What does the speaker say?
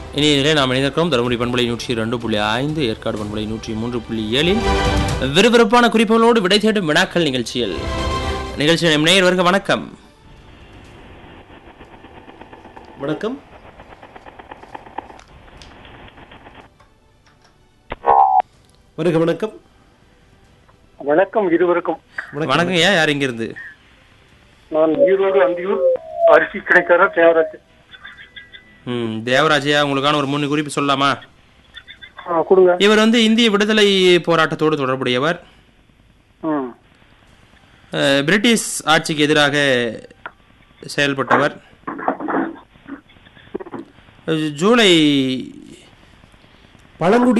இனி இதிலே நாம் இணைந்திருக்கிறோம் தருமபுரி பண்பலை நூற்றி ரெண்டு புள்ளி ஐந்து ஏற்காடு பண்பலை நூற்றி மூன்று புள்ளி ஏழில் விறுவிறுப்பான குறிப்புகளோடு விடை தேடும் வினாக்கள் நிகழ்ச்சியில் நிகழ்ச்சியில் நேயர் வருக வணக்கம் வணக்கம் வருக வணக்கம் வணக்கம் இருவருக்கும் வணக்கம் ஏன் யார் இங்கிருந்து நான் ஈரோடு அந்தியூர் அரிசி கிடைக்காத தேவராஜ் ம் தேவராஜையா உங்களுக்கான ஒரு மூணு குறிப்பு சொல்லலாமா ஆ கொடுங்க இவர் வந்து இந்திய விடுதலை போராட்டத்தோடு தொடர்புடையவர் ம் அஹ், பிரிட்டிஷ் ஆட்சிக்கு எதிராக செயல்பட்டவர் அஹ், ஜூலை பழங்குடி